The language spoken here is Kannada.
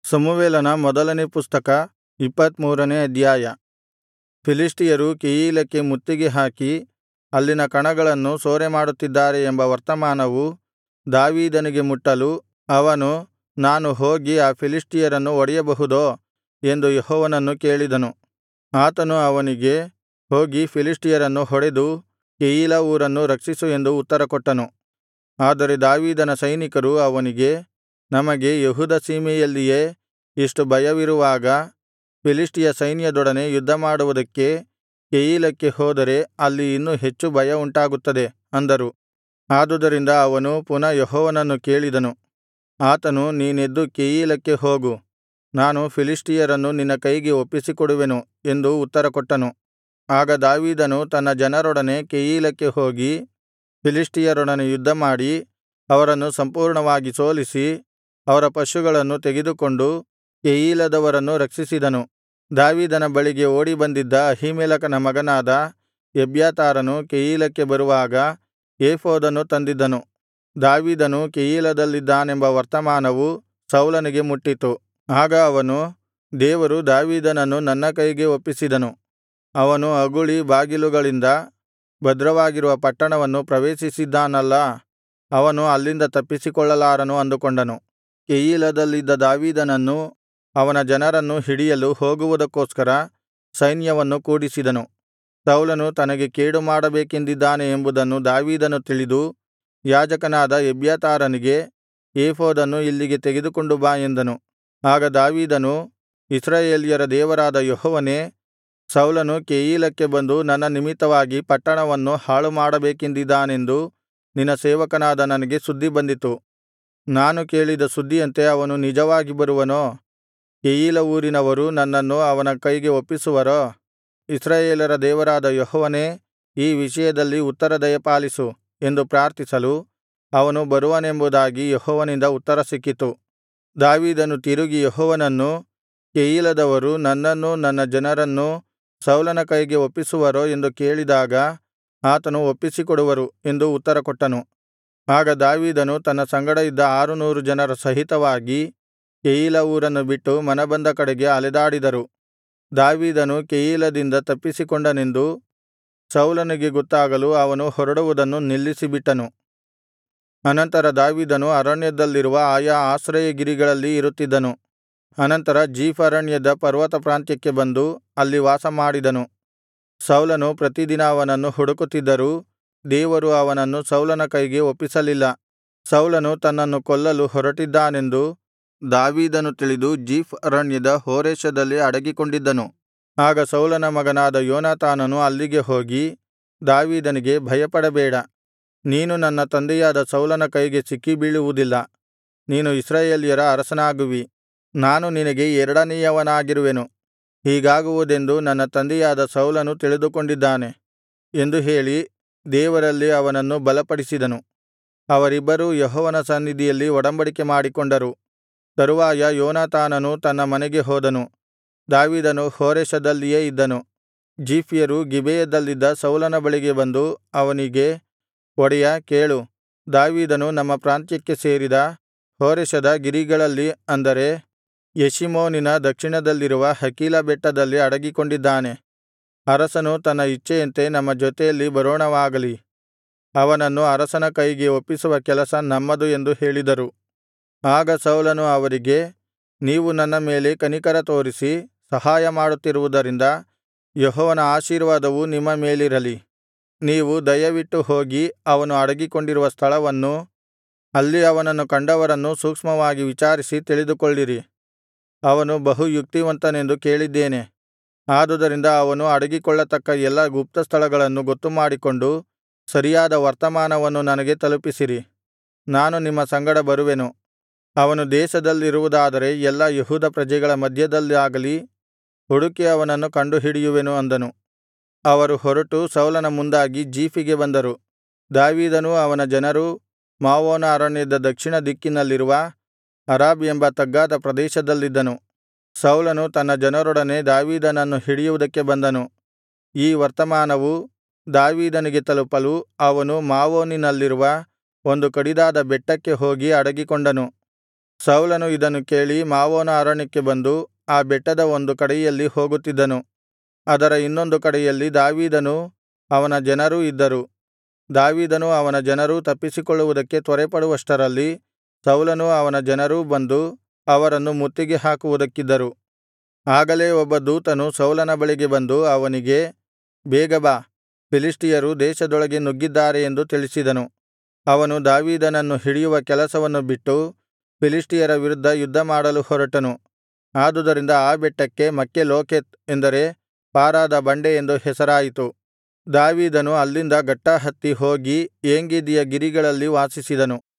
ಸಮುವೇಲನ ಮೊದಲನೇ ಪುಸ್ತಕ ಇಪ್ಪತ್ತಮೂರನೇ ಅಧ್ಯಾಯ ಫಿಲಿಷ್ಟಿಯರು ಕೆಯೀಲಕ್ಕೆ ಮುತ್ತಿಗೆ ಹಾಕಿ ಅಲ್ಲಿನ ಕಣಗಳನ್ನು ಸೂರೆಮಾಡುತ್ತಿದ್ದಾರೆ ಎಂಬ ವರ್ತಮಾನವು ದಾವೀದನಿಗೆ ಮುಟ್ಟಲು ಅವನು ನಾನು ಹೋಗಿ ಆ ಫಿಲಿಷ್ಟಿಯರನ್ನು ಹೊಡೆಯಬಹುದೋ ಎಂದು ಯೆಹೋವನನ್ನು ಕೇಳಿದನು ಆತನು ಅವನಿಗೆ ಹೋಗಿ ಫಿಲಿಷ್ಟಿಯರನ್ನು ಹೊಡೆದು ಕೆಯೀಲಾ ಊರನ್ನು ರಕ್ಷಿಸು ಎಂದು ಉತ್ತರಕೊಟ್ಟನು ಆದರೆ ದಾವೀದನ ಸೈನಿಕರು ಅವನಿಗೆ ನಮಗೆ ಯೆಹೂದ ಸೀಮೆಯಲ್ಲಿಯೇ ಇಷ್ಟು ಭಯವಿರುವಾಗ ಫಿಲಿಷ್ಟಿಯ ಸೈನ್ಯದೊಡನೆ ಯುದ್ಧಮಾಡುವುದಕ್ಕೆ ಕೆಯೀಲಕ್ಕೆ ಹೋದರೆ ಅಲ್ಲಿ ಇನ್ನೂ ಹೆಚ್ಚು ಭಯ ಉಂಟಾಗುತ್ತದೆ ಅಂದರು ಆದುದರಿಂದ ಅವನು ಪುನಃ ಯೆಹೋವನನ್ನು ಕೇಳಿದನು ಆತನು ನೀನೆದ್ದು ಕೆಯೀಲಕ್ಕೆ ಹೋಗು ನಾನು ಫಿಲಿಷ್ಟಿಯರನ್ನು ನಿನ್ನ ಕೈಗೆ ಒಪ್ಪಿಸಿಕೊಡುವೆನು ಎಂದು ಉತ್ತರಕೊಟ್ಟನು ಆಗ ದಾವೀದನು ತನ್ನ ಜನರೊಡನೆ ಕೆಯೀಲಕ್ಕೆ ಹೋಗಿ ಫಿಲಿಷ್ಟಿಯರೊಡನೆ ಯುದ್ಧಮಾಡಿ ಅವರನ್ನು ಸಂಪೂರ್ಣವಾಗಿ ಸೋಲಿಸಿ ಅವರ ಪಶುಗಳನ್ನು ತೆಗೆದುಕೊಂಡು ಕೆಯೀಲದವರನ್ನು ರಕ್ಷಿಸಿದನು ದಾವೀದನ ಬಳಿಗೆ ಓಡಿಬಂದಿದ್ದ ಅಹೀಮೆಲೆಕನ ಮಗನಾದ ಎಬ್ಯಾತಾರನು ಕೆಯೀಲಕ್ಕೆ ಬರುವಾಗ ಏಫೋದನ್ನು ತಂದಿದ್ದನು ದಾವೀದನು ಕೆಯೀಲದಲ್ಲಿದ್ದಾನೆಂಬ ವರ್ತಮಾನವು ಸೌಲನಿಗೆ ಮುಟ್ಟಿತು ಆಗ ಅವನು ದೇವರು ದಾವೀದನನ್ನು ನನ್ನ ಕೈಗೆ ಒಪ್ಪಿಸಿದನು ಅವನು ಅಗುಳಿ ಬಾಗಿಲುಗಳಿಂದ ಭದ್ರವಾಗಿರುವ ಪಟ್ಟಣವನ್ನು ಪ್ರವೇಶಿಸಿದ್ದಾನಲ್ಲಾ ಅವನು ಅಲ್ಲಿಂದ ತಪ್ಪಿಸಿಕೊಳ್ಳಲಾರನು ಅಂದುಕೊಂಡನು ಕೆಯೀಲದಲ್ಲಿದ್ದ ದಾವೀದನನ್ನೂ ಅವನ ಜನರನ್ನೂ ಹಿಡಿಯಲು ಹೋಗುವುದಕ್ಕೋಸ್ಕರ ಸೈನ್ಯವನ್ನು ಕೂಡಿಸಿದನು ಸೌಲನು ತನಗೆ ಕೇಡು ಮಾಡಬೇಕೆಂದಿದ್ದಾನೆ ಎಂಬುದನ್ನು ದಾವೀದನು ತಿಳಿದು ಯಾಜಕನಾದ ಎಬ್ಯಾತಾರನಿಗೆ ಏಫೋದನ್ನು ಇಲ್ಲಿಗೆ ತೆಗೆದುಕೊಂಡು ಬಾ ಎಂದನು ಆಗ ದಾವೀದನು ಇಸ್ರಾಯೇಲ್ಯರ ದೇವರಾದ ಯೆಹೋವನೇ ಸೌಲನು ಕೆಯೀಲಕ್ಕೆ ಬಂದು ನನ್ನ ನಿಮಿತ್ತವಾಗಿ ಪಟ್ಟಣವನ್ನು ಹಾಳುಮಾಡಬೇಕೆಂದಿದ್ದಾನೆಂದು ನಿನ್ನ ಸೇವಕನಾದ ನನಗೆ ಸುದ್ದಿ ಬಂದಿತು ನಾನು ಕೇಳಿದ ಸುದ್ದಿಯಂತೆ ಅವನು ನಿಜವಾಗಿ ಬರುವನೋ ಕೆಯೀಲ ಊರಿನವರು ನನ್ನನ್ನು ಅವನ ಕೈಗೆ ಒಪ್ಪಿಸುವರೋ ಇಸ್ರಾಯೇಲರ ದೇವರಾದ ಯೆಹೋವನೇ ಈ ವಿಷಯದಲ್ಲಿ ಉತ್ತರ ದಯಪಾಲಿಸು ಎಂದು ಪ್ರಾರ್ಥಿಸಲು ಅವನು ಬರುವನೆಂಬುದಾಗಿ ಯೆಹೋವನಿಂದ ಉತ್ತರ ಸಿಕ್ಕಿತು ದಾವೀದನು ತಿರುಗಿ ಯೆಹೋವನನ್ನು ಕೆಯೀಲದವರು ನನ್ನನ್ನೂ ನನ್ನ ಜನರನ್ನೂ ಸೌಲನ ಕೈಗೆ ಒಪ್ಪಿಸುವರೋ ಎಂದು ಕೇಳಿದಾಗ ಆತನು ಒಪ್ಪಿಸಿಕೊಡುವರು ಎಂದು ಉತ್ತರಕೊಟ್ಟನು ಆಗ ದಾವೀದನು ತನ್ನ ಸಂಗಡ ಇದ್ದ ಆರುನೂರು ಜನರ ಸಹಿತವಾಗಿ ಕೆಯೀಲಾ ಊರನ್ನು ಬಿಟ್ಟು ಮನಬಂದ ಕಡೆಗೆ ಅಲೆದಾಡಿದರು ದಾವೀದನು ಕೆಯೀಲದಿಂದ ತಪ್ಪಿಸಿಕೊಂಡನೆಂದು ಸೌಲನಿಗೆ ಗೊತ್ತಾಗಲು ಅವನು ಹೊರಡುವುದನ್ನು ನಿಲ್ಲಿಸಿಬಿಟ್ಟನು ಅನಂತರ ದಾವೀದನು ಅರಣ್ಯದಲ್ಲಿರುವ ಆಯಾ ಆಶ್ರಯಗಿರಿಗಳಲ್ಲಿ ಇರುತ್ತಿದ್ದನು ಅನಂತರ ಜೀಫ್ ಅರಣ್ಯದ ಪರ್ವತ ಪ್ರಾಂತ್ಯಕ್ಕೆ ಬಂದು ಅಲ್ಲಿ ವಾಸಮಾಡಿದನು ಸೌಲನು ಪ್ರತಿದಿನ ಅವನನ್ನು ಹುಡುಕುತ್ತಿದ್ದರೂ ದೇವರು ಅವನನ್ನು ಸೌಲನ ಕೈಗೆ ಒಪ್ಪಿಸಲಿಲ್ಲ ಸೌಲನು ತನ್ನನ್ನು ಕೊಲ್ಲಲು ಹೊರಟಿದ್ದಾನೆಂದು ದಾವೀದನು ತಿಳಿದು ಜೀಫ್ ಅರಣ್ಯದ ಹೋರೆಷದಲ್ಲಿ ಅಡಗಿಕೊಂಡಿದ್ದನು ಆಗ ಸೌಲನ ಮಗನಾದ ಯೋನಾತಾನನು ಅಲ್ಲಿಗೆ ಹೋಗಿ ದಾವೀದನಿಗೆ ಭಯಪಡಬೇಡ ನೀನು ನನ್ನ ತಂದೆಯಾದ ಸೌಲನ ಕೈಗೆ ಸಿಕ್ಕಿಬೀಳುವುದಿಲ್ಲ ನೀನು ಇಸ್ರಾಯೇಲ್ಯರ ಅರಸನಾಗುವಿ ನಾನು ನಿನಗೆ ಎರಡನೆಯವನಾಗಿರುವೆನು ಹೀಗಾಗುವುದೆಂದು ನನ್ನ ತಂದೆಯಾದ ಸೌಲನು ತಿಳಿದುಕೊಂಡಿದ್ದಾನೆ ಎಂದು ಹೇಳಿ ದೇವರಲ್ಲಿ ಅವನನ್ನು ಬಲಪಡಿಸಿದನು ಅವರಿಬ್ಬರೂ ಯೆಹೋವನ ಸನ್ನಿಧಿಯಲ್ಲಿ ಒಡಂಬಡಿಕೆ ಮಾಡಿಕೊಂಡರು ತರುವಾಯ ಯೋನಾತಾನನು ತನ್ನ ಮನೆಗೆ ಹೋದನು ದಾವೀದನು ಹೋರೆಷದಲ್ಲಿಯೇ ಇದ್ದನು ಜೀಫ್ಯರು ಗಿಬೆಯದಲ್ಲಿದ್ದ ಸೌಲನ ಬಳಿಗೆ ಬಂದು ಅವನಿಗೆ ಒಡೆಯಾ ಕೇಳು ದಾವೀದನು ನಮ್ಮ ಪ್ರಾಂತ್ಯಕ್ಕೆ ಸೇರಿದ ಹೋರೆಷದ ಗಿರಿಗಳಲ್ಲಿ ಅಂದರೆ ಯೆಷಿಮೋನಿನ ದಕ್ಷಿಣದಲ್ಲಿರುವ ಹಕೀಲಾ ಬೆಟ್ಟದಲ್ಲಿ ಅಡಗಿಕೊಂಡಿದ್ದಾನೆ ಅರಸನು ತನ್ನ ಇಚ್ಛೆಯಂತೆ ನಮ್ಮ ಜೊತೆಯಲ್ಲಿ ಬರೋಣವಾಗಲಿ ಅವನನ್ನು ಅರಸನ ಕೈಗೆ ಒಪ್ಪಿಸುವ ಕೆಲಸ ನಮ್ಮದು ಎಂದು ಹೇಳಿದರು ಆಗ ಸೌಲನು ಅವರಿಗೆ ನೀವು ನನ್ನ ಮೇಲೆ ಕನಿಕರ ತೋರಿಸಿ ಸಹಾಯ ಮಾಡುತ್ತಿರುವುದರಿಂದ ಯೆಹೋವನ ಆಶೀರ್ವಾದವು ನಿಮ್ಮ ಮೇಲಿರಲಿ ನೀವು ದಯವಿಟ್ಟು ಹೋಗಿ ಅವನು ಅಡಗಿಕೊಂಡಿರುವ ಸ್ಥಳವನ್ನೂ ಅಲ್ಲಿ ಅವನನ್ನು ಕಂಡವರನ್ನೂ ಸೂಕ್ಷ್ಮವಾಗಿ ವಿಚಾರಿಸಿ ತಿಳಿದುಕೊಳ್ಳಿರಿ ಅವನು ಬಹು ಯುಕ್ತಿವಂತನೆಂದು ಕೇಳಿದ್ದೇನೆ ಆದುದರಿಂದ ಅವನು ಅಡಗಿಕೊಳ್ಳತಕ್ಕ ಎಲ್ಲಾ ಗುಪ್ತಸ್ಥಳಗಳನ್ನು ಗೊತ್ತುಮಾಡಿಕೊಂಡು ಸರಿಯಾದ ವರ್ತಮಾನವನ್ನು ನನಗೆ ತಲುಪಿಸಿರಿ ನಾನು ನಿಮ್ಮ ಸಂಗಡ ಬರುವೆನು ಅವನು ದೇಶದಲ್ಲಿರುವುದಾದರೆ ಎಲ್ಲಾ ಯೆಹೂದ ಪ್ರಜೆಗಳ ಮಧ್ಯದಲ್ಲಾಗಲಿ ಹುಡುಕಿ ಅವನನ್ನು ಕಂಡುಹಿಡಿಯುವೆನು ಅಂದನು ಅವರು ಹೊರಟು ಸೌಲನ ಮುಂದಾಗಿ ಜೀಫಿಗೆ ಬಂದರು ದಾವೀದನೂ ಅವನ ಜನರೂ ಮಾವೋನ ಅರಣ್ಯದ ದಕ್ಷಿಣ ದಿಕ್ಕಿನಲ್ಲಿರುವ ಅರಾಬ್ ಎಂಬ ತಗ್ಗಾದ ಪ್ರದೇಶದಲ್ಲಿದ್ದನು ಸೌಲನು ತನ್ನ ಜನರೊಡನೆ ದಾವೀದನನ್ನು ಹಿಡಿಯುವುದಕ್ಕೆ ಬಂದನು ಈ ವರ್ತಮಾನವು ದಾವೀದನಿಗೆ ತಲುಪಲು ಅವನು ಮಾವೋನಿನಲ್ಲಿರುವ ಒಂದು ಕಡಿದಾದ ಬೆಟ್ಟಕ್ಕೆ ಹೋಗಿ ಅಡಗಿಕೊಂಡನು ಸೌಲನು ಇದನ್ನು ಕೇಳಿ ಮಾವೋನ ಅರಣ್ಯಕ್ಕೆ ಬಂದು ಆ ಬೆಟ್ಟದ ಒಂದು ಕಡೆಯಲ್ಲಿ ಹೋಗುತ್ತಿದ್ದನು ಅದರ ಇನ್ನೊಂದು ಕಡೆಯಲ್ಲಿ ದಾವೀದನೂ ಅವನ ಜನರೂ ಇದ್ದರು ದಾವೀದನೂ ಅವನ ಜನರೂ ತಪ್ಪಿಸಿಕೊಳ್ಳುವುದಕ್ಕೆ ತ್ವರೆಪಡುವಷ್ಟರಲ್ಲಿ ಸೌಲನೂ ಅವನ ಜನರೂ ಬಂದು ಅವರನ್ನು ಮುತ್ತಿಗೆ ಹಾಕುವುದಕ್ಕಿದ್ದರು ಆಗಲೇ ಒಬ್ಬ ದೂತನು ಸೌಲನ ಬಳಿಗೆ ಬಂದು ಅವನಿಗೆ ಬೇಗ ಬಾ ಫಿಲಿಷ್ಟಿಯರು ದೇಶದೊಳಗೆ ನುಗ್ಗಿದ್ದಾರೆ ಎಂದು ತಿಳಿಸಿದನು ಅವನು ದಾವೀದನನ್ನು ಹಿಡಿಯುವ ಕೆಲಸವನ್ನು ಬಿಟ್ಟು ಫಿಲಿಷ್ಟಿಯರ ವಿರುದ್ಧ ಯುದ್ಧಮಾಡಲು ಹೊರಟನು ಆದುದರಿಂದ ಆ ಬೆಟ್ಟಕ್ಕೆ ಮಕ್ಕೆಲೋಕೆತ್ ಎಂದರೆ ಪಾರಾದ ಬಂಡೆ ಎಂದು ಹೆಸರಾಯಿತು ದಾವೀದನು ಅಲ್ಲಿಂದ ಗಟ್ಟಾ ಹತ್ತಿ ಹೋಗಿ ಏಂಗೆದಿಯ ಗಿರಿಗಳಲ್ಲಿ ವಾಸಿಸಿದನು